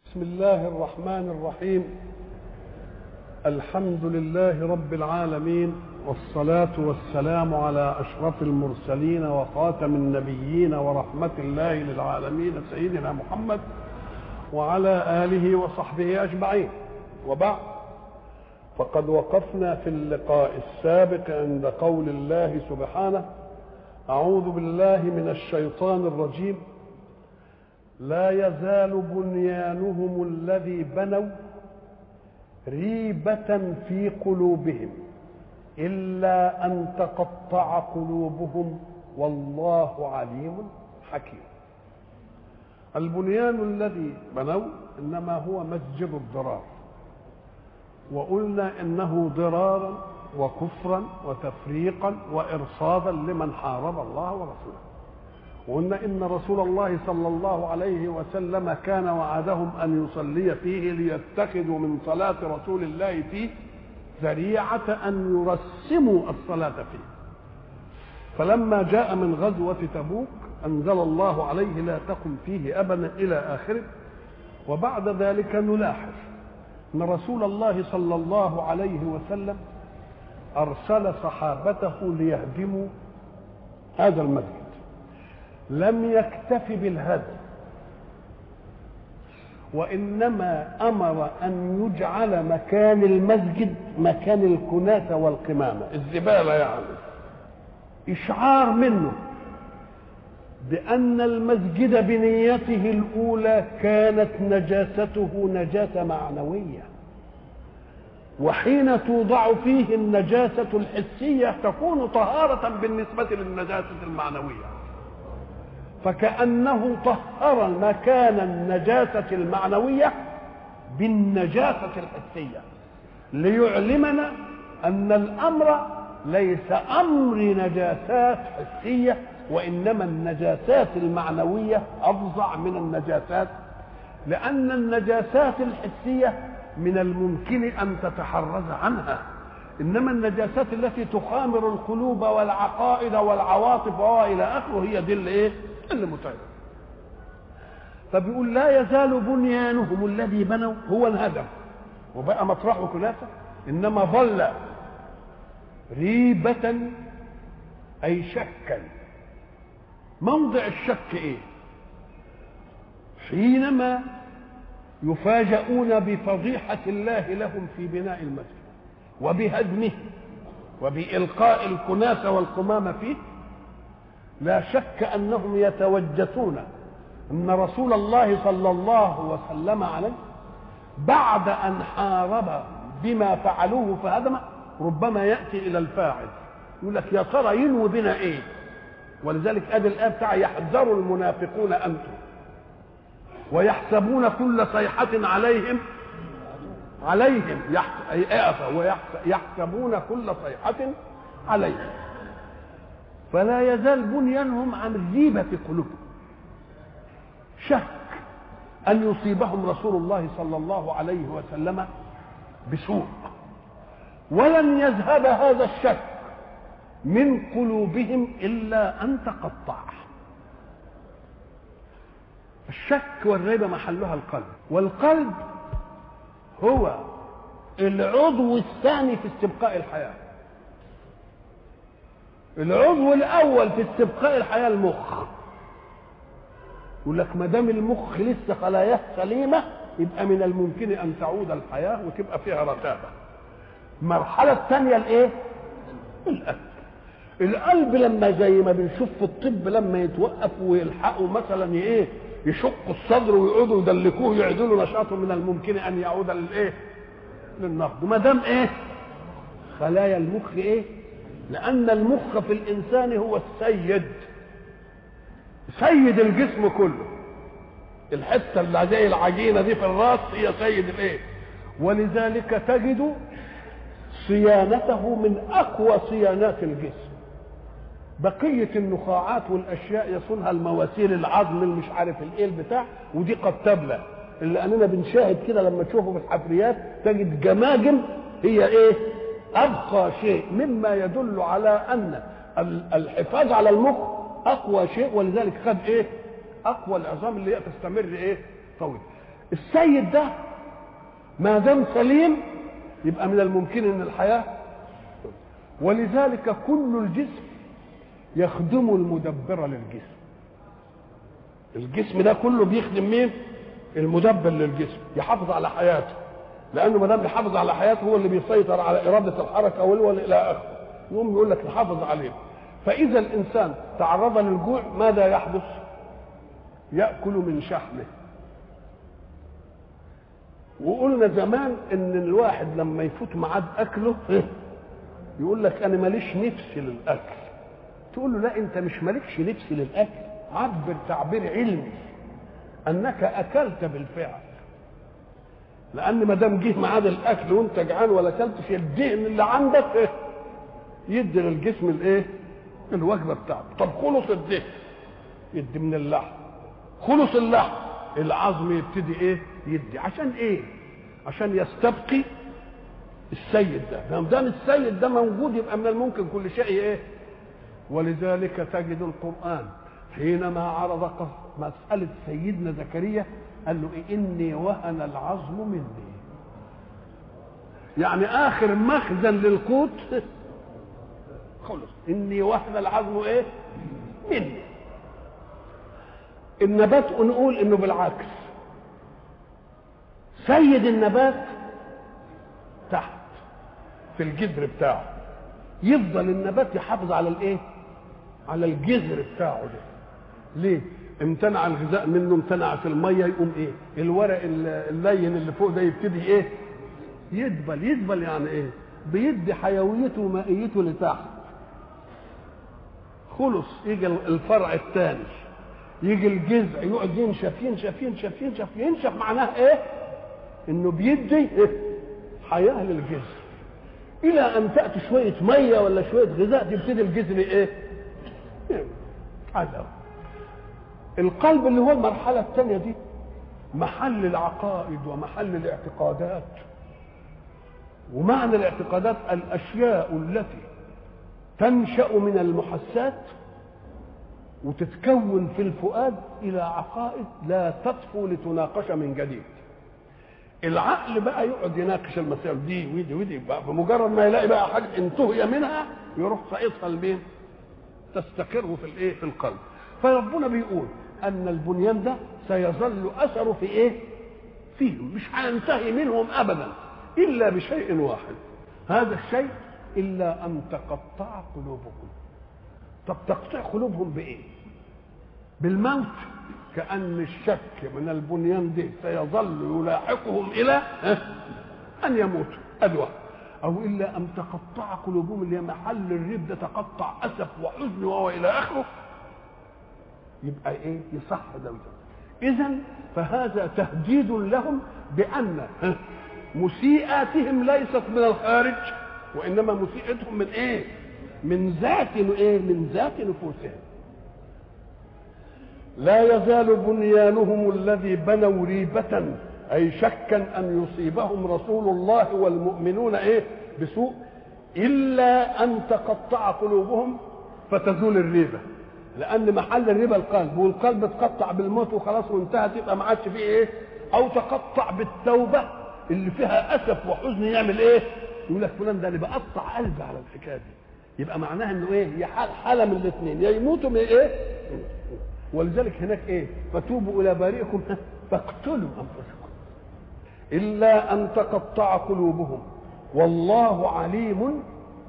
بسم الله الرحمن الرحيم الحمد لله رب العالمين والصلاة والسلام على أشرف المرسلين وخاتم النبيين ورحمة الله للعالمين سيدنا محمد وعلى آله وصحبه أجمعين وبعد فقد وقفنا في اللقاء السابق عند قول الله سبحانه أعوذ بالله من الشيطان الرجيم لا يزال بنيانهم الذي بنوا ريبة في قلوبهم إلا أن تقطع قلوبهم والله عليم حكيم البنيان الذي بنوا إنما هو مسجد الضرار وقلنا إنه ضرارا وكفرا وتفريقا وإرصادا لمن حارب الله ورسوله وقلنا ان رسول الله صلى الله عليه وسلم كان وعدهم ان يصلي فيه ليتخذوا من صلاه رسول الله فيه ذريعه ان يرسموا الصلاه فيه فلما جاء من غزوه تبوك انزل الله عليه لا تقم فيه ابدا الى اخره وبعد ذلك نلاحظ ان رسول الله صلى الله عليه وسلم ارسل صحابته ليهدموا هذا المسجد لم يكتف بالهدم وانما امر ان يجعل مكان المسجد مكان الكناسه والقمامه الزباله يعني اشعار منه بان المسجد بنيته الاولى كانت نجاسته نجاسه معنويه وحين توضع فيه النجاسه الحسيه تكون طهاره بالنسبه للنجاسه المعنويه فكأنه طهر مكان النجاسة المعنوية بالنجاسة الحسية ليعلمنا أن الأمر ليس أمر نجاسات حسية وإنما النجاسات المعنوية أفظع من النجاسات لأن النجاسات الحسية من الممكن أن تتحرز عنها انما النجاسات التي تخامر القلوب والعقائد والعواطف والى اخره هي دي اللي ايه؟ اللي متعب فبيقول لا يزال بنيانهم الذي بنوا هو الهدم وبقى مطرحه كنافه انما ظل ريبة أي شكا موضع الشك إيه؟ حينما يفاجؤون بفضيحة الله لهم في بناء المسجد وبهدمه وبإلقاء الكناسة والقمامة فيه لا شك انهم يتوجسون ان رسول الله صلى الله وسلم عليه بعد ان حارب بما فعلوه فهدم ربما ياتي الى الفاعل يقول لك يا ترى ينوي بنا ايه ولذلك ادي الايه بتاع يحذر المنافقون انتم ويحسبون كل صيحة عليهم عليهم ويحسبون كل صيحة عليهم فلا يزال بنيانهم عن ريبة قلوبهم شك أن يصيبهم رسول الله صلى الله عليه وسلم بسوء ولن يذهب هذا الشك من قلوبهم إلا أن تقطع الشك والريبة محلها القلب والقلب هو العضو الثاني في استبقاء الحياه العضو الاول في استبقاء الحياه المخ يقول لك ما دام المخ لسه خلاياه سليمه يبقى من الممكن ان تعود الحياه وتبقى فيها رتابه المرحله الثانيه الايه القلب القلب لما زي ما بنشوف في الطب لما يتوقف ويلحقوا مثلا ايه يشقوا الصدر ويقعدوا يدلكوه يعدلوا نشاطه من الممكن ان يعود للايه للنقد ما دام ايه خلايا المخ ايه لأن المخ في الإنسان هو السيد سيد الجسم كله الحتة اللي زي العجينة دي في الراس هي سيد الإيه ولذلك تجد صيانته من أقوى صيانات الجسم بقية النخاعات والأشياء يصونها المواسير العظم اللي مش عارف الإيه البتاع ودي قد تبلى اللي أننا بنشاهد كده لما تشوفه في الحفريات تجد جماجم هي إيه ابقى شيء مما يدل على ان الحفاظ على المخ اقوى شيء ولذلك خد ايه اقوى العظام اللي هي تستمر ايه طويل السيد ده ما دام سليم يبقى من الممكن ان الحياه ولذلك كل الجسم يخدم المدبر للجسم الجسم ده كله بيخدم مين المدبر للجسم يحافظ على حياته لانه ما دام بيحافظ على حياته هو اللي بيسيطر على اراده الحركه والولي الى اخره يقوم يقول لك نحافظ عليه فاذا الانسان تعرض للجوع ماذا يحدث ياكل من شحمه وقلنا زمان ان الواحد لما يفوت ميعاد اكله يقول لك انا ماليش نفس للاكل تقول له لا انت مش مالكش نفس للاكل عبر تعبير علمي انك اكلت بالفعل لان ما دام جه ميعاد الاكل وانت جعان ولا اكلتش الدهن اللي عندك يدي للجسم الايه الوجبه بتاعته طب خلص الدهن يدي من اللحم خلص اللحم العظم يبتدي ايه يدي عشان ايه عشان يستبقي السيد ده ما دام السيد ده موجود يبقى من الممكن كل شيء ايه ولذلك تجد القران حينما عرض مساله سيدنا زكريا قال له إيه اني وهن العظم مني يعني اخر مخزن للقوت خلص اني وهن العظم ايه مني النبات نقول انه بالعكس سيد النبات تحت في الجذر بتاعه يفضل النبات يحافظ على الايه على الجذر بتاعه ده ليه امتنع الغذاء منه امتنع في الميه يقوم ايه الورق اللين اللي فوق ده يبتدي ايه يدبل يدبل يعني ايه بيدي حيويته ومائيته لتحت خلص يجي الفرع الثاني يجي الجذع يقعد ينشف ينشف ينشف ينشف ينشف معناه ايه انه بيدي إيه؟ حياه للجذر الى ان تاتي شويه ميه ولا شويه غذاء تبتدي الجذر ايه هذا القلب اللي هو المرحله الثانيه دي محل العقائد ومحل الاعتقادات ومعنى الاعتقادات الاشياء التي تنشا من المحسات وتتكون في الفؤاد الى عقائد لا تطفو لتناقش من جديد العقل بقى يقعد يناقش المسائل دي ودي ودي بقى بمجرد ما يلاقي بقى حاجه انتهي منها يروح ساقطها لمين؟ تستقر في الايه؟ في القلب. فربنا بيقول ان البنيان ده سيظل اثره في ايه؟ فيهم مش هينتهي منهم ابدا الا بشيء واحد. هذا الشيء الا ان تقطع قلوبكم. طب تقطيع قلوبهم بايه؟ بالموت كأن الشك من البنيان ده سيظل يلاحقهم إلى أن يموتوا أدوى أو إلا أن تقطع قلوبهم اللي هي محل الريب ده تقطع أسف وحزن وهو إلى آخره يبقى إيه يصح ده إذا فهذا تهديد لهم بأن مسيئاتهم ليست من الخارج وإنما مسيئتهم من إيه؟ من ذات إيه؟ من ذات نفوسهم لا يزال بنيانهم الذي بنوا ريبة أي شكا أن يصيبهم رسول الله والمؤمنون إيه بسوء إلا أن تقطع قلوبهم فتزول الريبة لأن محل الريبة القلب والقلب اتقطع بالموت وخلاص وانتهت يبقى ما عادش فيه إيه أو تقطع بالتوبة اللي فيها أسف وحزن يعمل إيه يقول لك فلان ده اللي بقطع قلبي على الحكاية دي يبقى معناها إنه إيه هي حالة من الاثنين يا يموتوا من إيه ولذلك هناك ايه فتوبوا الى بارئكم فاقتلوا انفسكم الا ان تقطع قلوبهم والله عليم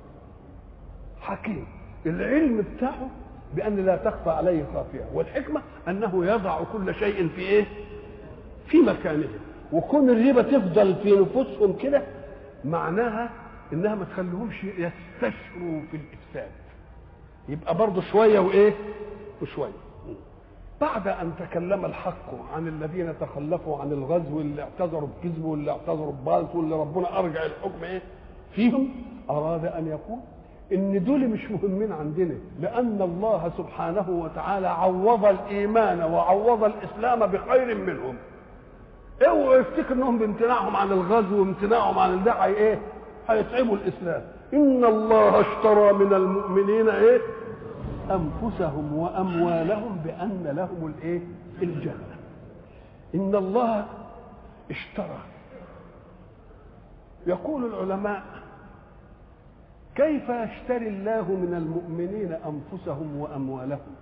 حكيم العلم بتاعه بان لا تخفى عليه خافيه والحكمه انه يضع كل شيء في ايه في مكانه وكون الريبه تفضل في نفوسهم كده معناها انها ما تخليهمش يستشروا في الافساد يبقى برضه شويه وايه وشويه بعد ان تكلم الحق عن الذين تخلفوا عن الغزو اللي اعتذروا بكذب واللي اعتذروا ببالط واللي ربنا ارجع الحكم ايه فيهم اراد ان يقول ان دول مش مهمين عندنا لان الله سبحانه وتعالى عوض الايمان وعوض الاسلام بخير منهم اوعوا يفتكر انهم بامتناعهم عن الغزو وامتناعهم عن الدعي ايه هيتعبوا الاسلام ان الله اشترى من المؤمنين ايه انفسهم واموالهم بان لهم الايه الجنه ان الله اشترى يقول العلماء كيف يشتري الله من المؤمنين انفسهم واموالهم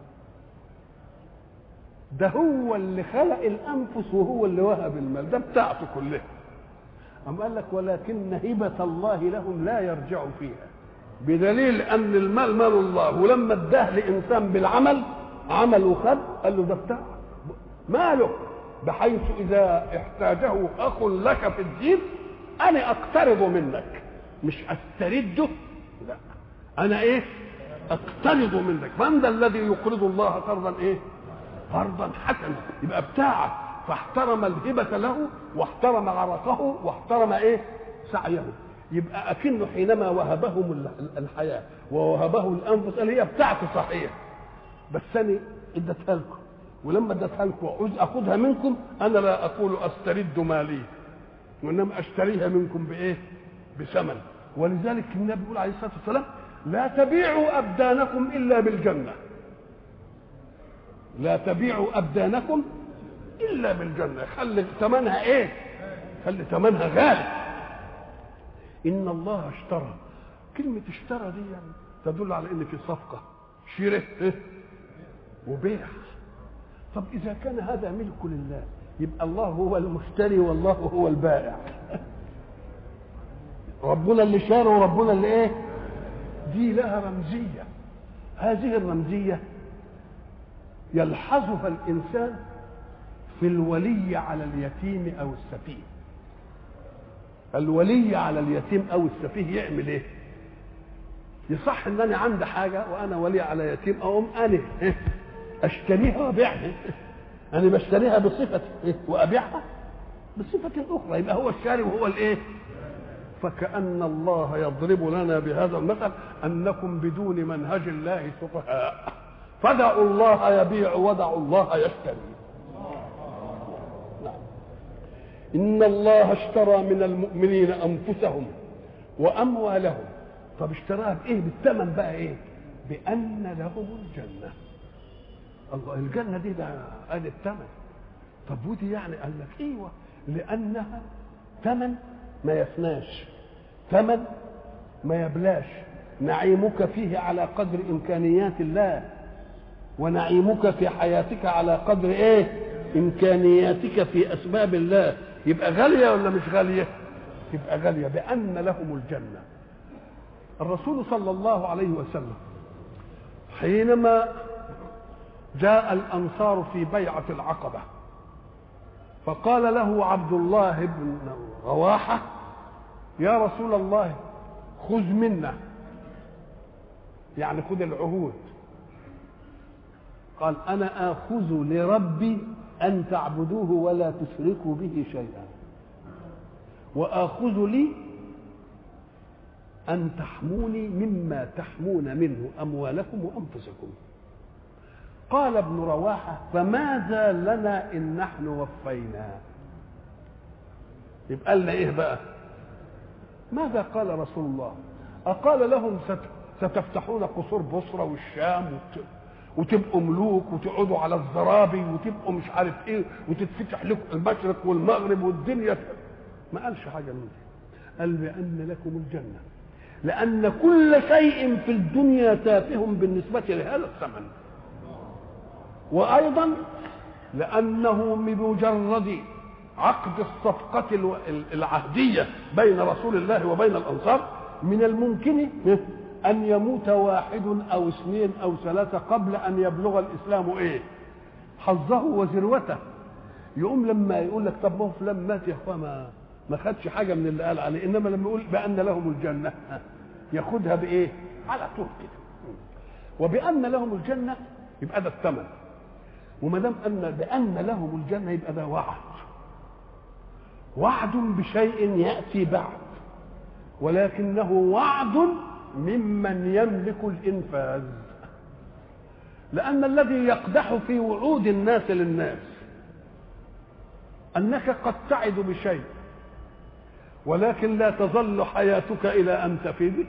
ده هو اللي خلق الانفس وهو اللي وهب المال ده بتاعته كلها أم قال لك ولكن هبة الله لهم لا يرجع فيها بدليل أن المال مال الله ولما اداه لإنسان بالعمل عمل وخد قال له ده بتاعك ماله بحيث إذا احتاجه أخ لك في الدين أنا أقترض منك مش أسترده لا أنا إيه أقترض منك من ذا الذي يقرض الله قرضا إيه قرضا حسنا يبقى بتاعك فاحترم الهبة له واحترم عرقه واحترم ايه سعيه يبقى أكنه حينما وهبهم الحياة ووهبه الأنفس قال هي بتاعتي صحيح بس أنا اديتها لكم ولما اديتها لكم وعوز أخذها منكم أنا لا أقول أسترد مالي وإنما أشتريها منكم بإيه؟ بثمن ولذلك النبي يقول عليه الصلاة والسلام لا تبيعوا أبدانكم إلا بالجنة لا تبيعوا أبدانكم الا بالجنه خلي ثمنها ايه خلي ثمنها غالي ان الله اشترى كلمه اشترى دي يعني تدل على ان في صفقه شراء إيه؟ وبيع طب اذا كان هذا ملك لله يبقى الله هو المشتري والله هو البائع ربنا اللي شارى وربنا اللي ايه دي لها رمزيه هذه الرمزيه يلحظها الانسان في الولي على اليتيم او السفيه الولي على اليتيم او السفيه يعمل ايه يصح ان انا عندي حاجه وانا ولي على يتيم اقوم انا اشتريها وابيعها انا بشتريها بصفه وابيعها بصفه اخرى يبقى هو الشاري وهو الايه فكأن الله يضرب لنا بهذا المثل أنكم بدون منهج الله سفهاء فدعوا الله يبيع ودعوا الله يشتري إن الله اشترى من المؤمنين أنفسهم وأموالهم طب اشتراها بإيه بالثمن بقى إيه بأن لهم الجنة الله الجنة دي ده قال الثمن طب ودي يعني قال لك ايوه لأنها ثمن ما يفناش ثمن ما يبلاش نعيمك فيه على قدر إمكانيات الله ونعيمك في حياتك على قدر ايه إمكانياتك في أسباب الله يبقى غالية ولا مش غالية يبقى غالية بأن لهم الجنة الرسول صلى الله عليه وسلم حينما جاء الأنصار في بيعة العقبة فقال له عبد الله بن رواحة يا رسول الله خذ منا يعني خذ العهود قال أنا آخذ لربي أن تعبدوه ولا تشركوا به شيئا وآخذ لي أن تحموني مما تحمون منه أموالكم وأنفسكم قال ابن رواحة فماذا لنا إن نحن وفينا يبقى لنا إيه بقى ماذا قال رسول الله أقال لهم ستفتحون قصور بصرة والشام وت... وتبقوا ملوك وتقعدوا على الزرابي وتبقوا مش عارف ايه وتتفتح لكم المشرق والمغرب والدنيا ما قالش حاجه من دي قال بان لكم الجنه لان كل شيء في الدنيا تافه بالنسبه لهذا الثمن وايضا لانه بمجرد عقد الصفقة العهدية بين رسول الله وبين الأنصار من الممكن أن يموت واحد أو اثنين أو ثلاثة قبل أن يبلغ الإسلام إيه؟ حظه وذروته يقوم لما يقول لك طب ما هو فلان مات يا اخوان ما ما خدش حاجه من اللي قال عليه انما لما يقول بان لهم الجنه ياخدها بايه؟ على طول كده وبان لهم الجنه يبقى ده الثمن وما دام ان بان لهم الجنه يبقى ده وعد وعد بشيء ياتي بعد ولكنه وعد ممن يملك الانفاذ لان الذي يقدح في وعود الناس للناس انك قد تعد بشيء ولكن لا تظل حياتك الى ان تفيد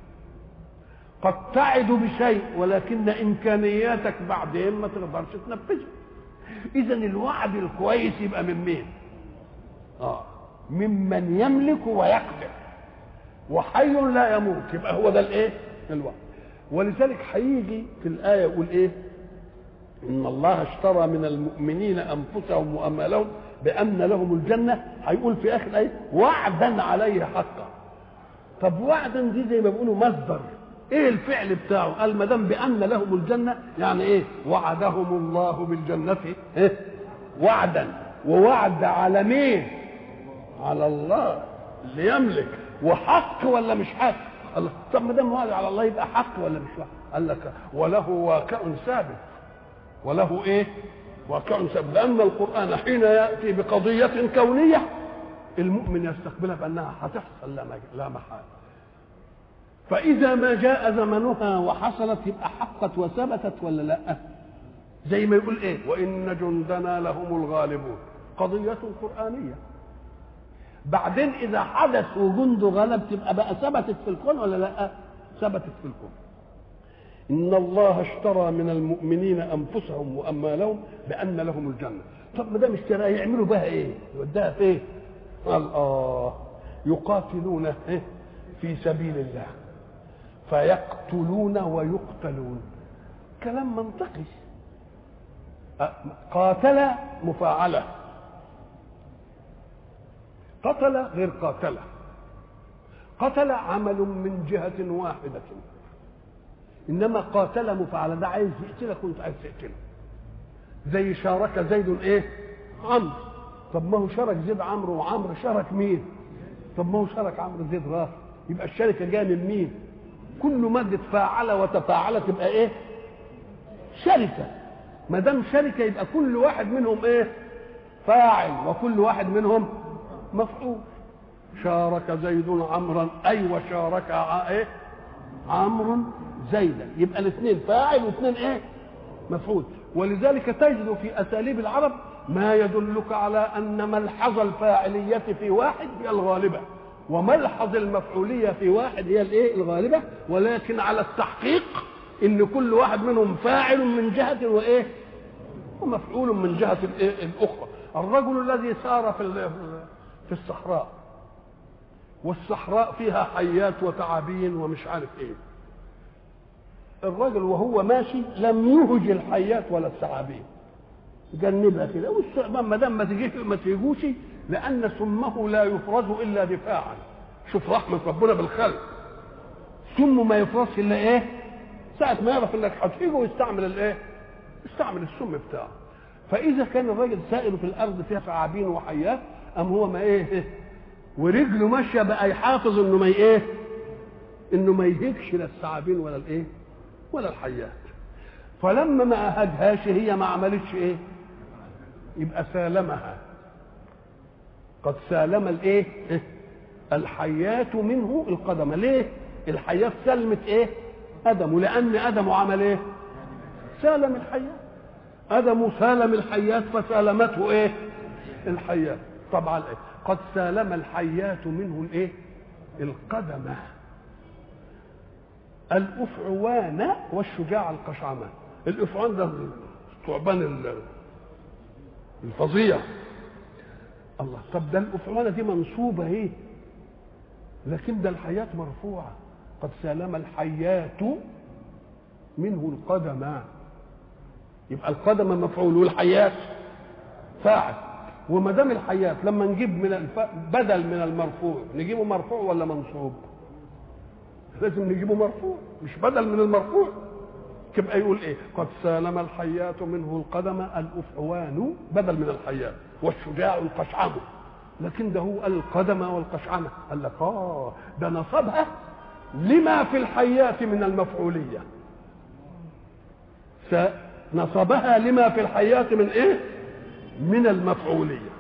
قد تعد بشيء ولكن امكانياتك بعدين ما تقدرش تنفذه اذا الوعد الكويس يبقى من مين اه ممن يملك ويقدر وحي لا يموت يبقى هو ده الايه الوعد ولذلك هيجي في الايه يقول ايه ان الله اشترى من المؤمنين انفسهم واموالهم بان لهم الجنه هيقول في اخر الايه وعدا عليه حقا طب وعدا دي زي ما بيقولوا مصدر ايه الفعل بتاعه قال ما دام بان لهم الجنه يعني ايه وعدهم الله بالجنه إيه؟ وعدا ووعد على مين على الله اللي يملك وحق ولا مش حق الله طب ما دام وعد على الله يبقى حق ولا مش حق قال لك وله واقع ثابت وله ايه واقع ثابت لان القران حين ياتي بقضيه كونيه المؤمن يستقبلها بانها هتحصل لا لا محاله فاذا ما جاء زمنها وحصلت يبقى حقت وثبتت ولا لا زي ما يقول ايه وان جندنا لهم الغالبون قضيه قرانيه بعدين اذا حدث وجند غلب تبقى بقى ثبتت في الكون ولا لا ثبتت في الكون ان الله اشترى من المؤمنين انفسهم واموالهم بان لهم الجنه طب ما دام اشترى يعملوا بها ايه يوديها في ايه قال اه يقاتلون إيه؟ في سبيل الله فيقتلون ويقتلون كلام منطقي قاتل مفاعله قتل غير قاتل قتل عمل من جهة واحدة إنما قاتل مفعل ده عايز يقتلك وأنت عايز تقتله زي شارك زيد إيه؟ عمرو طب ما هو شارك زيد عمرو وعمرو شارك مين؟ طب ما هو شارك عمرو زيد راس يبقى الشركة جاية من مين؟ كل مادة فاعل وتفاعل تبقى إيه؟ شركة ما دام شركة يبقى كل واحد منهم إيه؟ فاعل وكل واحد منهم مفعول شارك زيد عمرا اي وشارك ايه عمرو زيدا يبقى الاثنين فاعل واثنين ايه مفعول ولذلك تجد في اساليب العرب ما يدلك على ان ملحظ الفاعليه في واحد هي الغالبه وملحظ المفعوليه في واحد هي الايه الغالبه ولكن على التحقيق ان كل واحد منهم فاعل من جهه وايه ومفعول من جهه الايه الاخرى الرجل الذي سار في في الصحراء والصحراء فيها حيات وتعابين ومش عارف ايه الرجل وهو ماشي لم يهج الحيات ولا الثعابين جنبها كده والثعبان ما دام ما تجيش ما تيجوش لان سمه لا يفرز الا دفاعا شوف رحمه ربنا بالخلق سمه ما يفرزش الا ايه ساعه ما يعرف انك هتيجه ويستعمل الايه يستعمل السم بتاعه فاذا كان الراجل سائر في الارض فيها ثعابين وحيات ام هو ما ايه ورجله ماشيه بقى يحافظ انه ما ايه انه ما يهيكش لا الثعابين ولا الايه ولا الحيات فلما ما اهدهاش هي ما عملتش ايه يبقى سالمها قد سالم الايه الحيات منه القدم ليه الحيات سلمت ايه ادم لان ادم عمل ايه سالم الحيات ادم سالم الحيات فسالمته ايه الحيات طبعا ايه قد سالم الحيات منه الايه القدم الافعوان والشجاع القشعمان الافعوان ده الثعبان الفظيع الله طب ده الافعوانه دي منصوبه ايه لكن ده الحياه مرفوعه قد سالم الحيات منه القدم يبقى القدم مفعول والحياه فاعل وما دام الحياه لما نجيب من الف... بدل من المرفوع نجيبه مرفوع ولا منصوب لازم نجيبه مرفوع مش بدل من المرفوع تبقى يقول ايه قد سالم الحيات منه القدم الافعوان بدل من الحيات والشجاع القشعم لكن ده هو القدم والقشعمة قال لك اه ده نصبها لما في الحيات من المفعولية نصبها لما في الحيات من ايه من المفعولية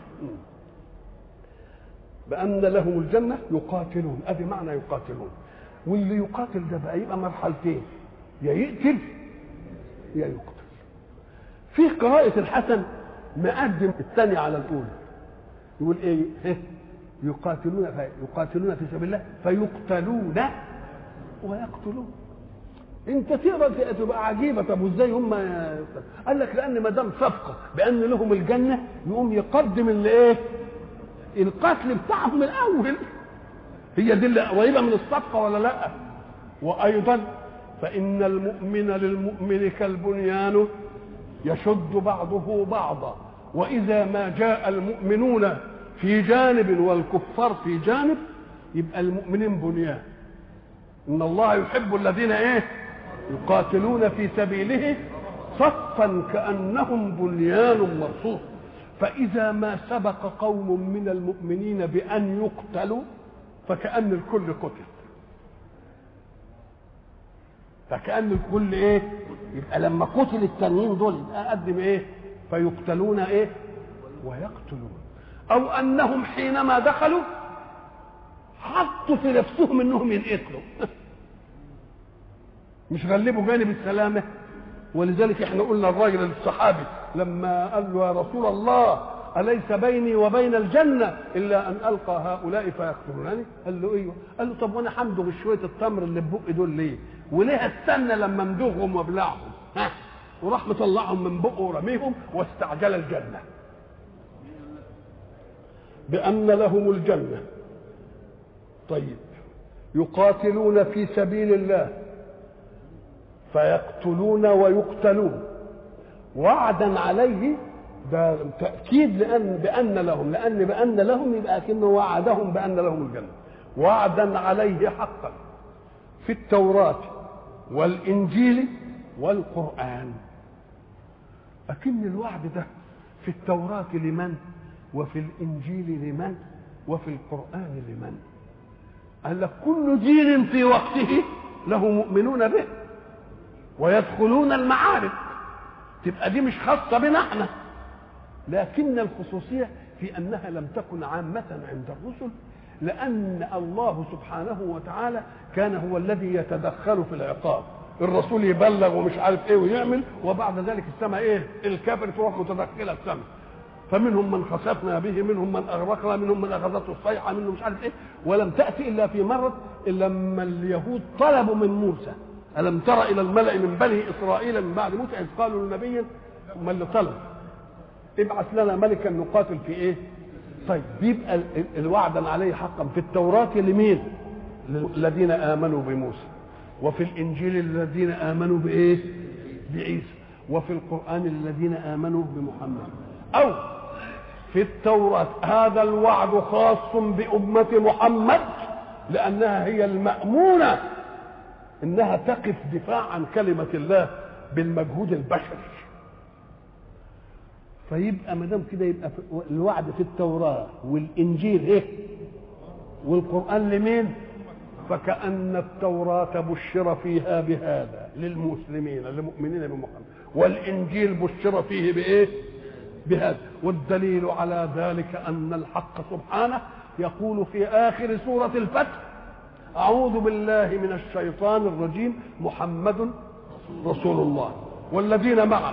بأن لهم الجنة يقاتلون أدي معنى يقاتلون واللي يقاتل ده بقى يبقى مرحلتين يا يقتل يا يقتل في قراءة الحسن مقدم الثاني على الأولى يقول إيه يقاتلون في يقاتلون في سبيل الله فيقتلون ويقتلون انت تقرا تبقى عجيبه طب وازاي هم قال لك لان ما دام صفقه بان لهم الجنه يقوم يقدم اللي ايه القتل بتاعهم من الاول هي دي اللي قريبه من الصفقه ولا لا وايضا فان المؤمن للمؤمن كالبنيان يشد بعضه بعضا واذا ما جاء المؤمنون في جانب والكفار في جانب يبقى المؤمنين بنيان ان الله يحب الذين ايه يقاتلون في سبيله صفا كانهم بنيان مرصوص فاذا ما سبق قوم من المؤمنين بان يقتلوا فكان الكل قتل فكان الكل ايه يبقى لما قتل التانيين دول يبقى قدم ايه فيقتلون ايه ويقتلون او انهم حينما دخلوا حطوا في نفسهم انهم ينقتلوا مش غلبوا جانب السلامه ولذلك احنا قلنا الراجل الصحابي لما قال له يا رسول الله أليس بيني وبين الجنة إلا أن ألقى هؤلاء فيقتلونني؟ قال له أيوه، قال له طب وأنا همضغ شوية التمر اللي في بقي دول ليه؟ وليه استنى لما امضغهم وابلعهم؟ ها؟ وراح مطلعهم من بقه ورميهم واستعجل الجنة. بأن لهم الجنة. طيب يقاتلون في سبيل الله فيقتلون ويقتلون وعدا عليه ده تأكيد لأن بأن لهم لأن بأن لهم يبقى أكنه وعدهم بأن لهم الجنة وعدا عليه حقا في التوراة والإنجيل والقرآن أكن الوعد ده في التوراة لمن وفي الإنجيل لمن وفي القرآن لمن قال لك كل دين في وقته له مؤمنون به ويدخلون المعارك تبقى دي مش خاصة بنا احنا لكن الخصوصية في أنها لم تكن عامة عند الرسل لأن الله سبحانه وتعالى كان هو الذي يتدخل في العقاب الرسول يبلغ ومش عارف ايه ويعمل وبعد ذلك السماء ايه الكافر تروح متدخله السماء فمنهم من خسفنا به منهم من اغرقنا منهم من اخذته الصيحه منهم مش عارف ايه ولم تاتي الا في مره لما اليهود طلبوا من موسى الم تر الى الملا من بني اسرائيل من بعد موسى اذ قالوا لنبي هم اللي طلب ابعث لنا ملكا نقاتل في ايه طيب بيبقى الوعدا عليه حقا في التوراة لمين الذين آمنوا بموسى وفي الإنجيل الذين آمنوا بإيه بعيسى وفي القرآن الذين آمنوا بمحمد أو في التوراة هذا الوعد خاص بأمة محمد لأنها هي المأمونة إنها تقف دفاع عن كلمة الله بالمجهود البشري فيبقى ما دام كده يبقى الوعد في التوراه والانجيل ايه والقران لمين فكأن التوراة بشر فيها بهذا للمسلمين المؤمنين بمحمد والإنجيل بشر فيه بإيه؟ بهذا والدليل على ذلك أن الحق سبحانه يقول في آخر سورة الفتح أعوذ بالله من الشيطان الرجيم محمد رسول الله والذين معه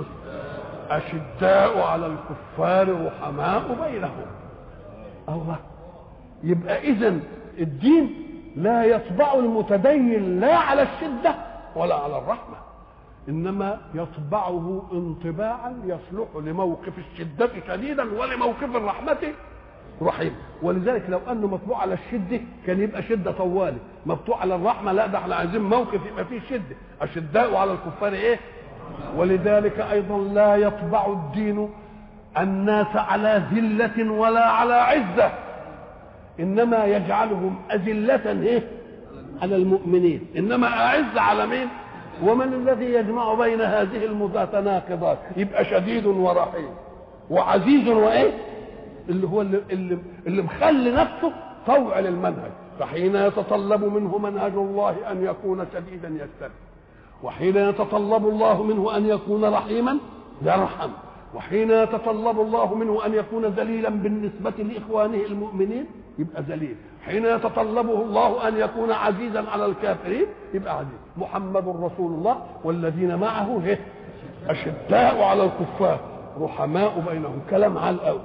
أشداء على الكفار رحماء بينهم الله يبقى إذا الدين لا يطبع المتدين لا على الشدة ولا على الرحمة إنما يطبعه انطباعا يصلح لموقف الشدة شديدا ولموقف الرحمة رحيم ولذلك لو انه مطبوع على الشده كان يبقى شده طوالي مطبوع على الرحمه لا ده احنا عايزين موقف يبقى فيه شده اشداء على الكفار ايه ولذلك ايضا لا يطبع الدين الناس على ذله ولا على عزه انما يجعلهم اذله ايه على المؤمنين انما اعز على مين ومن الذي يجمع بين هذه المتناقضات يبقى شديد ورحيم وعزيز وايه اللي هو اللي, اللي, اللي مخلي نفسه طوع للمنهج فحين يتطلب منه منهج الله ان يكون شديدا يستبد وحين يتطلب الله منه ان يكون رحيما يرحم وحين يتطلب الله منه ان يكون ذليلا بالنسبه لاخوانه المؤمنين يبقى ذليل حين يتطلبه الله ان يكون عزيزا على الكافرين يبقى عزيز محمد رسول الله والذين معه هي اشداء على الكفار رحماء بينهم كلام على الأول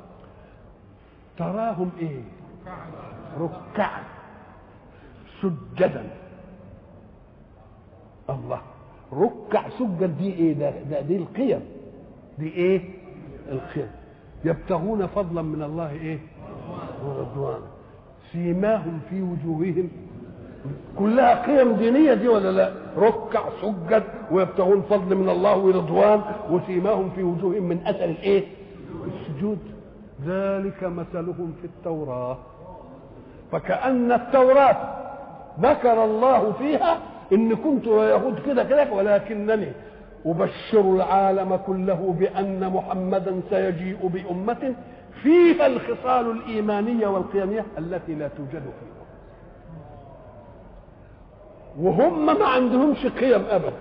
تراهم ايه ركعا سجدا الله ركع سجد دي ايه ده, ده دي القيم دي ايه القيم يبتغون فضلا من الله ايه ورضوان سيماهم في وجوههم كلها قيم دينية دي ولا لا ركع سجد ويبتغون فضل من الله ورضوان وسيماهم في وجوههم من أثر الإيه السجود ذلك مثلهم في التوراة فكأن التوراة ذكر الله فيها إن كنت يهود كده كده ولكنني أبشر العالم كله بأن محمدا سيجيء بأمة فيها الخصال الإيمانية والقيمية التي لا توجد فيها وهم ما عندهمش قيم أبدا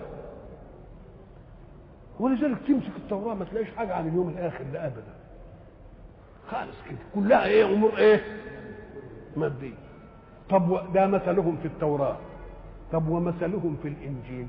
ولذلك تمسك التوراة ما تلاقيش حاجة عن اليوم الآخر ده أبدا خالص كده كلها إيه أمور إيه مادية طب ده مثلهم في التوراة طب ومثلهم في الإنجيل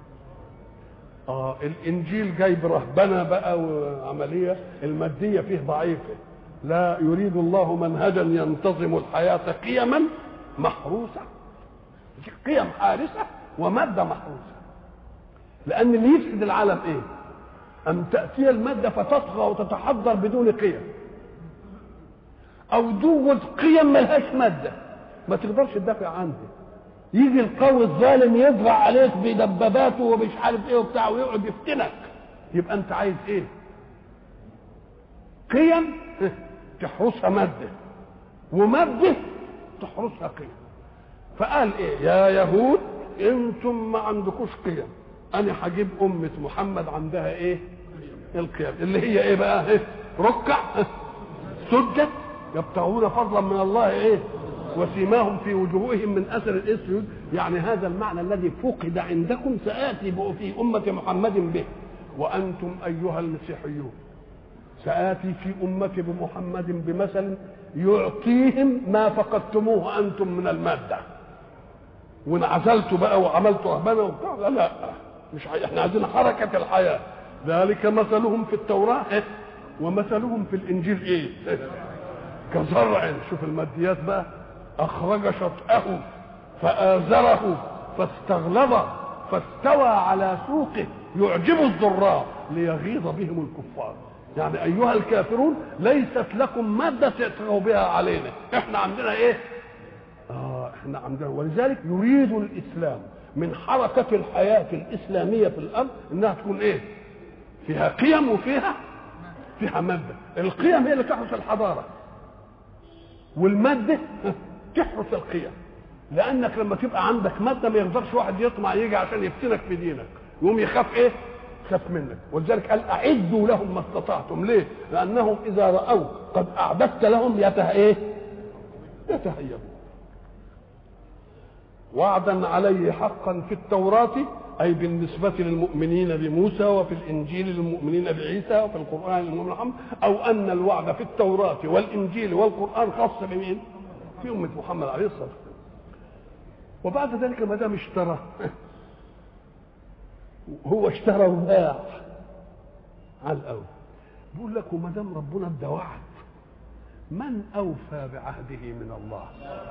اه الانجيل جايب رهبنه بقى وعمليه الماديه فيه ضعيفه لا يريد الله منهجا ينتظم الحياه قيما محروسه قيم حارسه وماده محروسه لان اللي يفسد العالم ايه ان تاتي الماده فتطغى وتتحضر بدون قيم او توجد قيم ملهاش ماده ما تقدرش تدافع عنها يجي القوي الظالم يطغى عليك بدباباته ومش عارف ايه وبتاع ويقعد يفتنك يبقى انت عايز ايه قيم تحرسها ماده وماده تحرسها قيم فقال ايه يا يهود انتم ما عندكوش قيم انا هجيب امه محمد عندها ايه القيم اللي هي ايه بقى إيه؟ ركع سجد يبتغون فضلا من الله ايه وسيماهم في وجوههم من اثر الاسود يعني هذا المعنى الذي فقد عندكم ساتي في امه محمد به وانتم ايها المسيحيون ساتي في امتي بمحمد بمثل يعطيهم ما فقدتموه انتم من الماده وانعزلتوا بقى وعملتوا رهبنه وبتاع لا لا مش حي... احنا عايزين حركه الحياه ذلك مثلهم في التوراه إيه؟ ومثلهم في الانجيل ايه, إيه؟ كزرع شوف الماديات بقى أخرج شطأه فآزره فاستغلظ فاستوى على سوقه يعجب الضراء ليغيظ بهم الكفار يعني أيها الكافرون ليست لكم مادة تأتوا بها علينا احنا عندنا ايه آه احنا عندنا ولذلك يريد الإسلام من حركة الحياة الإسلامية في الأرض إنها تكون إيه؟ فيها قيم وفيها فيها مادة القيم هي اللي تحرس الحضارة والمادة تحرس القيم لانك لما تبقى عندك ماده ما يقدرش واحد يطمع يجي عشان يفتنك في دينك يقوم يخاف ايه خاف منك ولذلك قال اعدوا لهم ما استطعتم ليه لانهم اذا راوا قد اعددت لهم يته ايه يتهيبون وعدا عليه حقا في التوراة أي بالنسبة للمؤمنين بموسى وفي الإنجيل للمؤمنين بعيسى وفي القرآن للمؤمنين محمد أو أن الوعد في التوراة والإنجيل والقرآن خاص بمين؟ في أمة محمد عليه الصلاة والسلام وبعد ذلك ما دام اشترى هو اشترى وباع على الأول بيقول لك وما دام ربنا ادى وعد من أوفى بعهده من الله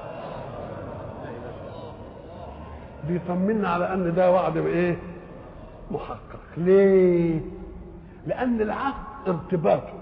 بيطمنا على أن ده وعد بإيه محقق ليه لأن العهد ارتباطه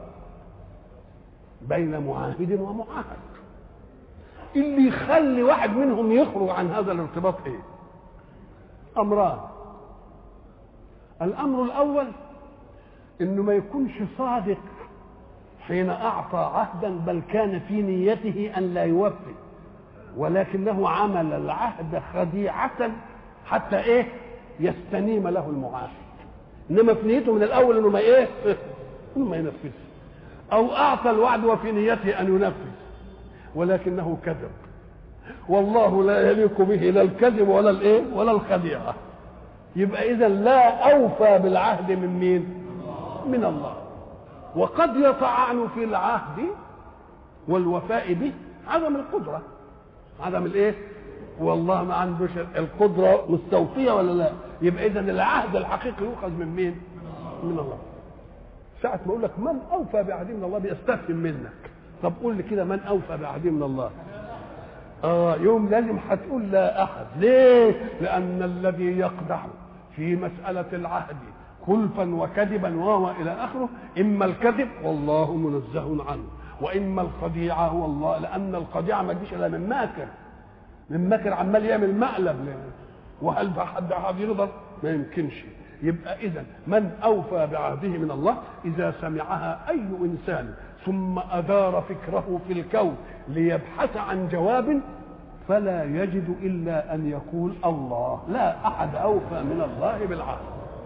بين معاهد ومعاهد اللي يخلي واحد منهم يخرج عن هذا الارتباط ايه امران الامر الاول انه ما يكونش صادق حين اعطى عهدا بل كان في نيته ان لا يوفي ولكنه عمل العهد خديعة حتى ايه يستنيم له المعاهد انما في نيته من الاول انه ما ايه انه ما ينفذ او اعطى الوعد وفي نيته ان ينفذ ولكنه كذب والله لا يليق به لا الكذب ولا الايه ولا الخديعه يبقى اذا لا اوفى بالعهد من مين من الله وقد يطعن في العهد والوفاء به عدم القدره عدم الايه والله ما عندوش القدره مستوفيه ولا لا يبقى اذا العهد الحقيقي يؤخذ من مين من الله ساعة ما اقول لك من اوفى بعهد من الله بيستفهم منك طب قول لي كده من اوفى بعهده من الله اه يوم لازم هتقول لا احد ليه لان الذي يقدح في مساله العهد خلفا وكذبا وهو الى اخره اما الكذب والله منزه عنه واما الخديعه هو الله لان الخديعه ما تجيش الا من ماكر من ماكر عمال يعمل مقلب وهل حد حد يقدر ما يمكنش يبقى اذا من اوفى بعهده من الله اذا سمعها اي انسان ثم ادار فكره في الكون ليبحث عن جواب فلا يجد الا ان يقول الله لا احد اوفى من الله بالعهد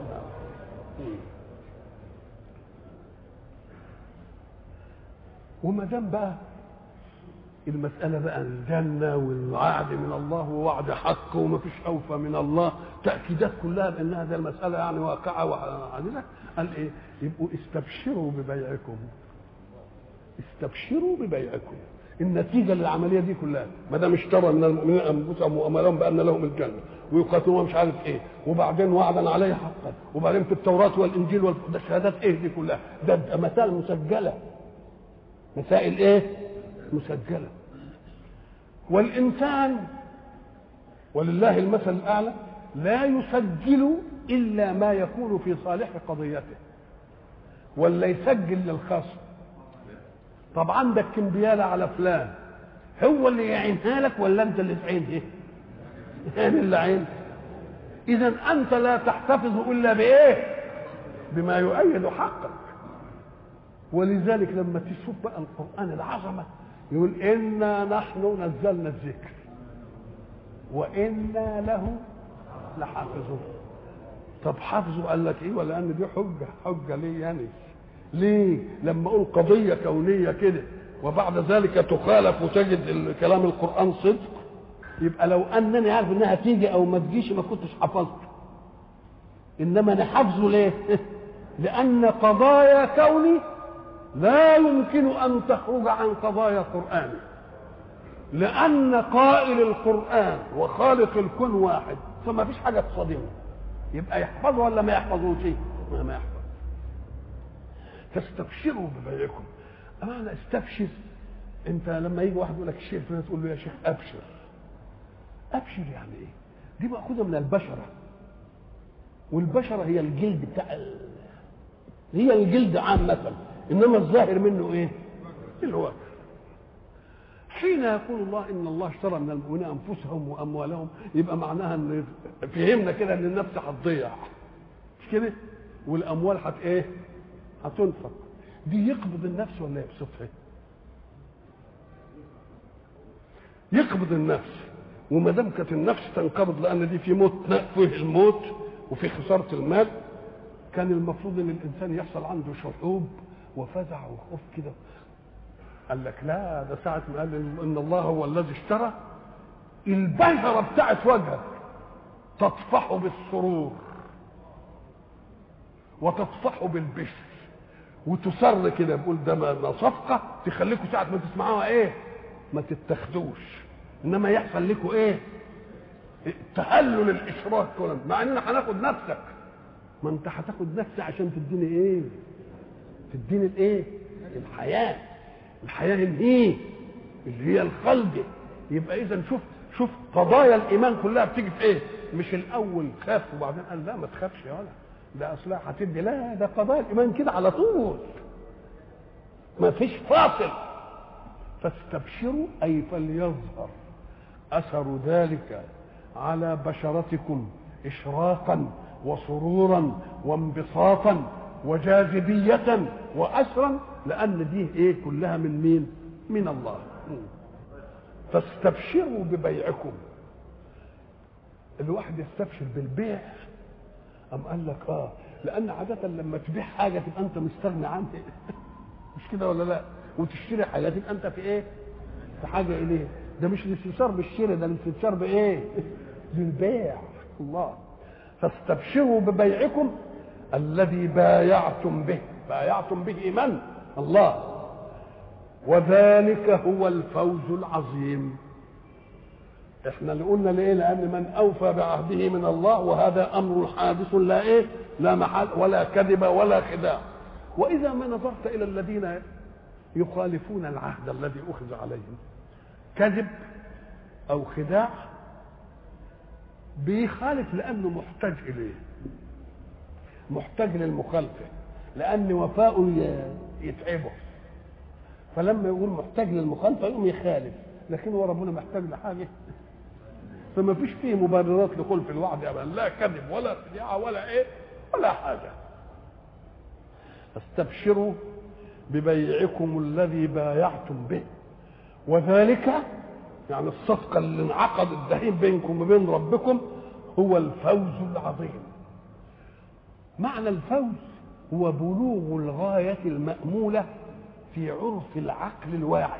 وما دام بقى المسألة بقى الجنة والوعد من الله ووعد حق وما فيش أوفى من الله تأكيدات كلها بأن هذه المسألة يعني واقعة وعادلة قال إيه؟ يبقوا استبشروا ببيعكم استبشروا ببيعكم النتيجة للعملية دي كلها ما دام اشترى من المؤمنين أنفسهم وأموالهم بأن لهم الجنة ويقاتلون مش عارف إيه وبعدين وعدا عليه حقا وبعدين في التوراة والإنجيل والشهادات إيه دي كلها ده, ده مسائل مسجلة مسائل إيه؟ مسجله والانسان ولله المثل الاعلى لا يسجل الا ما يكون في صالح قضيته ولا يسجل للخصم طب عندك كمبيالة على فلان هو اللي يعينها لك ولا انت اللي تعينها يعني اللي عين اذا انت لا تحتفظ الا بايه بما يؤيد حقك ولذلك لما تشوف بقى القران العظمه يقول انا نحن نزلنا الذكر وانا له لحافظون طب حافظوا قال لك ايه ولا ان دي حجه حجه ليه يعني ليه لما اقول قضيه كونيه كده وبعد ذلك تخالف وتجد كلام القران صدق يبقى لو انني عارف انها تيجي او ما تجيش ما كنتش حفظت انما انا حافظه ليه لان قضايا كوني لا يمكن ان تخرج عن قضايا قران لان قائل القران وخالق الكون واحد فما فيش حاجه تصادمه يبقى يحفظه ولا ما يحفظوش ما, ما يحفظ فاستبشروا ببيعكم معنى استبشر انت لما يجي واحد يقول لك الشيخ فلان تقول له يا شيخ ابشر ابشر يعني ايه دي ماخوذه من البشره والبشره هي الجلد بتاع ال... هي الجلد عامه انما الظاهر منه ايه الوجه حين يقول الله ان الله اشترى من المؤمنين انفسهم واموالهم يبقى معناها ان فهمنا كده ان النفس هتضيع مش كده والاموال هت ايه هتنفق دي يقبض النفس ولا يبسطها يقبض النفس وما دام كانت النفس تنقبض لان دي في موت فيه الموت وفي خساره المال كان المفروض ان الانسان يحصل عنده شعوب وفزع وخوف كده قال لك لا ده ساعة ما قال إن الله هو الذي اشترى البشرة بتاعت وجهك تطفح بالسرور وتطفح بالبشر وتسر كده بقول ده ما صفقة تخليكم ساعة ما تسمعوها ايه ما تتخذوش انما يحصل لكم ايه تهلل الاشراك كله مع اننا هناخد نفسك ما انت هتاخد نفسي عشان تديني ايه تديني الايه الحياه الحياه الايه اللي هي الخلق يبقى اذا شوف شوف قضايا الايمان كلها بتيجي في ايه مش الاول خاف وبعدين قال لا ما تخافش يا ولا ده اصلها هتدي لا ده قضايا الايمان كده على طول ما فيش فاصل فاستبشروا اي فليظهر اثر ذلك على بشرتكم اشراقا وسرورا وانبساطا وجاذبية وأسرا لأن دي إيه كلها من مين؟ من الله فاستبشروا ببيعكم الواحد يستبشر بالبيع أم قال لك آه لأن عادة لما تبيع حاجة تبقى أنت مستغني عنها مش كده ولا لا؟ وتشتري حاجة تبقى أنت في إيه؟ في حاجة إليه ده مش الاستبشار بالشراء ده الاستبشار بإيه؟ بالبيع الله فاستبشروا ببيعكم الذي بايعتم به بايعتم به من الله وذلك هو الفوز العظيم احنا اللي قلنا ليه لان من اوفى بعهده من الله وهذا امر حادث لا ايه لا محل ولا كذب ولا خداع واذا ما نظرت الى الذين يخالفون العهد الذي اخذ عليهم كذب او خداع بيخالف لانه محتاج اليه محتاج للمخالفه لان وفاءه يتعبه فلما يقول محتاج للمخالفه يقوم يخالف لكن هو ربنا محتاج لحاجه فما فيش فيه مبررات لخلف الوعد ابدا لا كذب ولا خديعه ولا ايه ولا حاجه استبشروا ببيعكم الذي بايعتم به وذلك يعني الصفقه اللي انعقدت دهين بينكم وبين ربكم هو الفوز العظيم معنى الفوز هو بلوغ الغايه الماموله في عرف العقل الواعي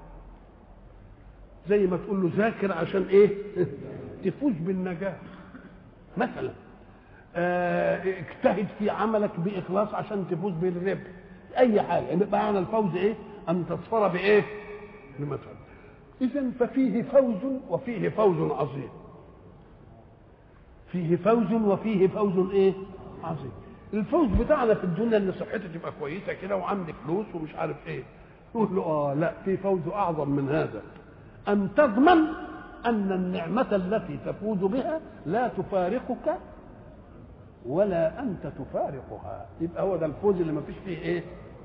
زي ما تقول له ذاكر عشان ايه تفوز بالنجاح مثلا اه اجتهد في عملك باخلاص عشان تفوز بالربح اي حاجه يعني معنى الفوز ايه ان تصفر بايه بمثل اذا ففيه فوز وفيه فوز عظيم فيه فوز وفيه فوز ايه عظيم الفوز بتاعنا في الدنيا ان صحتي تبقى كويسه كده وعندك فلوس ومش عارف ايه يقول له اه لا في فوز اعظم من هذا ان تضمن ان النعمه التي تفوز بها لا تفارقك ولا انت تفارقها يبقى هو ده الفوز اللي ما فيش فيه ايه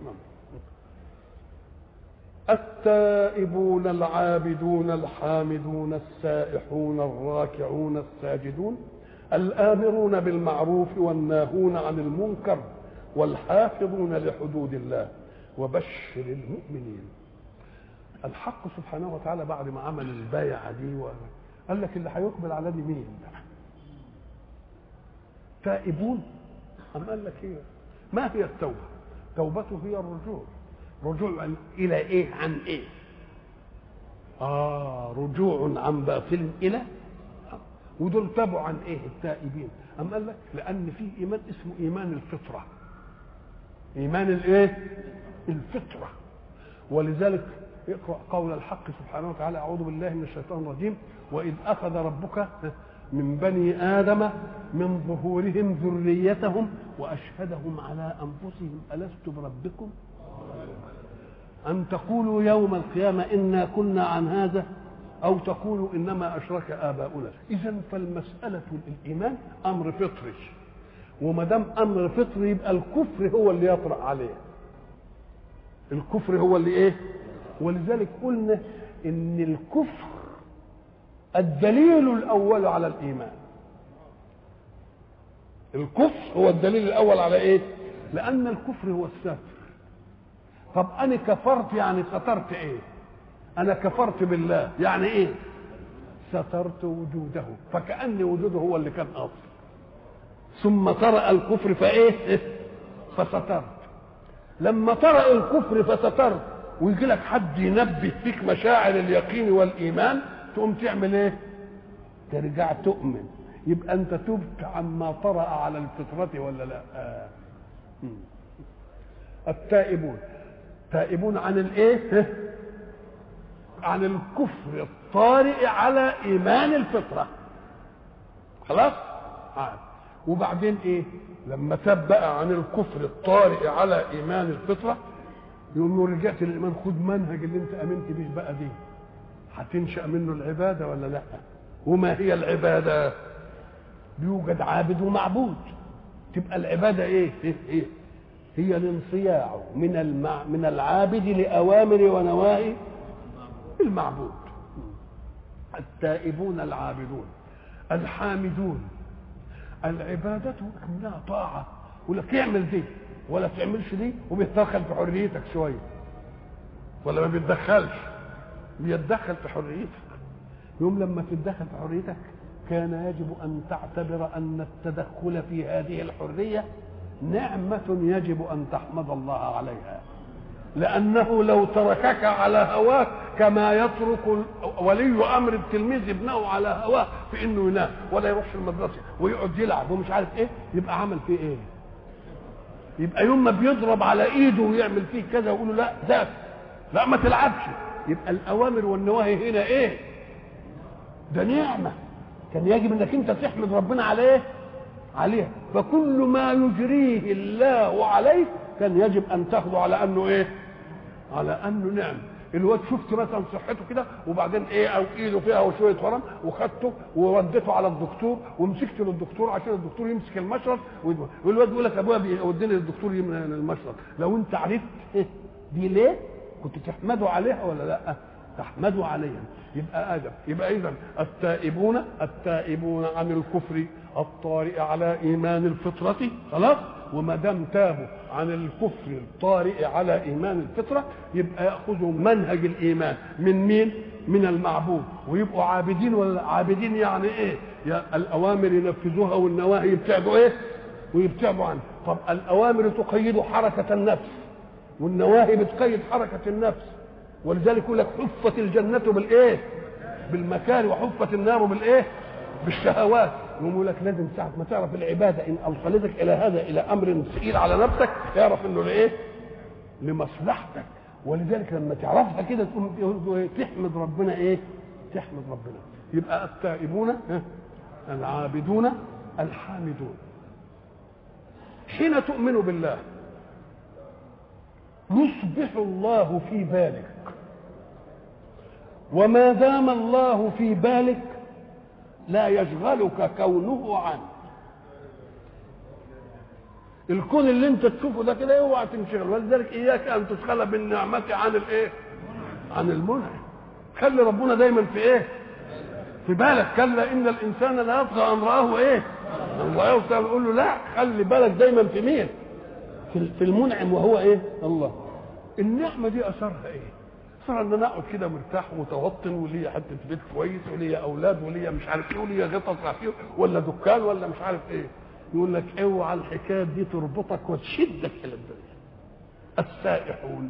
التائبون العابدون الحامدون السائحون الراكعون الساجدون الآمرون بالمعروف والناهون عن المنكر والحافظون لحدود الله وبشر المؤمنين الحق سبحانه وتعالى بعد ما عمل البايعة دي قال لك اللي هيقبل على دي مين تائبون أم قال لك ايه ما هي التوبة توبته هي الرجوع رجوع عن إلى إيه عن إيه آه رجوع عن باطل إلى ودول تابوا عن ايه التائبين أم قال لك لأن في إيمان اسمه إيمان الفطرة إيمان الإيه الفطرة ولذلك اقرأ قول الحق سبحانه وتعالى أعوذ بالله من الشيطان الرجيم وإذ أخذ ربك من بني آدم من ظهورهم ذريتهم وأشهدهم على أنفسهم ألست بربكم أن تقولوا يوم القيامة إنا كنا عن هذا أو تقولوا إنما أشرك آباؤنا إذا فالمسألة الإيمان أمر فطري وما دام أمر فطري يبقى الكفر هو اللي يطرأ عليه الكفر هو اللي إيه ولذلك قلنا إن الكفر الدليل الأول على الإيمان الكفر هو الدليل الأول على إيه لأن الكفر هو الستر طب أنا كفرت يعني سترت إيه انا كفرت بالله يعني ايه سترت وجوده فكأن وجوده هو اللي كان اصل ثم طرأ الكفر فايه فسترت لما طرأ الكفر فسترت ويجي لك حد ينبه فيك مشاعر اليقين والايمان تقوم تعمل ايه ترجع تؤمن يبقى انت تبت عما طرأ على الفطرة ولا لا آه. التائبون تائبون عن الايه عن الكفر الطارئ على ايمان الفطره خلاص عاد وبعدين ايه لما تاب بقى عن الكفر الطارئ على ايمان الفطره يقول له رجعت للايمان خد منهج اللي انت امنت به بقى دي هتنشا منه العباده ولا لا وما هي العباده بيوجد عابد ومعبود تبقى العباده ايه ايه, إيه؟ هي الانصياع من المع... من العابد لاوامر ونواهي المعبود التائبون العابدون الحامدون العبادة انها طاعة يقول لك اعمل دي ولا تعملش دي وبيتدخل في حريتك شوية ولا ما بيتدخلش بيتدخل في حريتك يوم لما تتدخل في حريتك كان يجب ان تعتبر ان التدخل في هذه الحرية نعمة يجب ان تحمد الله عليها لأنه لو تركك على هواك كما يترك ولي أمر التلميذ ابنه على هواه في إنه ينام ولا يروحش المدرسة ويقعد يلعب ومش عارف إيه يبقى عمل فيه إيه؟ يبقى يوم ما بيضرب على إيده ويعمل فيه كذا ويقول له لا ذاك لا ما تلعبش يبقى الأوامر والنواهي هنا إيه؟ ده نعمة كان يجب إنك أنت تحمد ربنا عليه عليها فكل ما يجريه الله عليك كان يجب أن تاخده على أنه إيه؟ على انه نعم الواد شفت مثلا صحته كده وبعدين ايه او ايده فيها شويه ورم وخدته ووديته على الدكتور ومسكت للدكتور عشان الدكتور يمسك المشرط والواد يقول لك ابويا بيوديني للدكتور المشرط لو انت عرفت دي ليه كنت تحمدوا عليها ولا لا تحمدوا عليها يبقى ادم يبقى اذا التائبون التائبون عن الكفر الطارئ على ايمان الفطره خلاص وما دام تابوا عن الكفر الطارئ على ايمان الفطره يبقى ياخذوا منهج الايمان من مين من المعبود ويبقوا عابدين ولا عابدين يعني ايه يا الاوامر ينفذوها والنواهي يبتعدوا ايه ويبتعدوا عنها طب الاوامر تقيد حركه النفس والنواهي بتقيد حركه النفس ولذلك يقول لك حفت الجنه بالايه بالمكاره وحفت النار بالايه بالشهوات يقول لك لازم ساعة ما تعرف العبادة إن أوصلتك إلى هذا إلى أمر ثقيل على نفسك اعرف إنه لإيه؟ لمصلحتك ولذلك لما تعرفها كده تقوم تحمد ربنا إيه؟ تحمد ربنا يبقى التائبون العابدون الحامدون حين تؤمن بالله يصبح الله في بالك وما دام الله في بالك لا يشغلك كونه عنه الكون اللي انت تشوفه ده كده اوعى تنشغل ولذلك اياك ان تشغل بالنعمه عن الايه عن المنعم خلي ربنا دايما في ايه في بالك كلا ان الانسان لا يطغى ان راه ايه الله يقول له لا خلي بالك دايما في مين في المنعم وهو ايه الله النعمه دي اثرها ايه صار ان انا اقعد كده مرتاح ومتوطن وليا حته بيت كويس وليا اولاد وليا مش عارف ايه وليا غطس عفيف ولا دكان ولا مش عارف ايه يقول لك اوعى الحكايه دي تربطك وتشدك الى الدنيا السائحون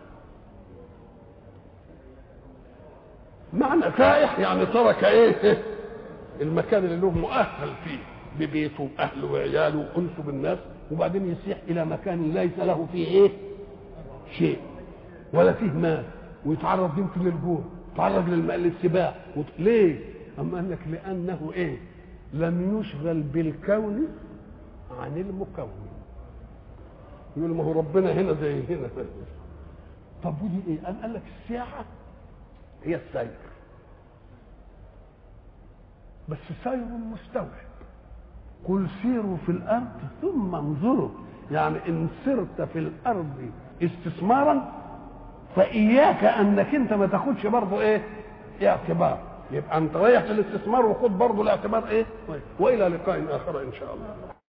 معنى سائح يعني ترك ايه المكان اللي له مؤهل فيه ببيته واهله وعياله وانسه بالناس وبعدين يسيح الى مكان ليس له فيه ايه شيء ولا فيه مال ويتعرض يمكن للجوع يتعرض للسباع وت... ليه اما قال لك لانه ايه لم يشغل بالكون عن المكون يقول ما هو ربنا هنا زي هنا طب ودي ايه قال, قال لك السياحه هي السير بس سير مستوعب قل سيروا في الارض ثم انظروا يعني ان سرت في الارض استثمارا فاياك انك انت ما تاخدش برضه ايه اعتبار يبقى انت رايح في الاستثمار وخد برضه الاعتبار ايه والى لقاء اخر ان شاء الله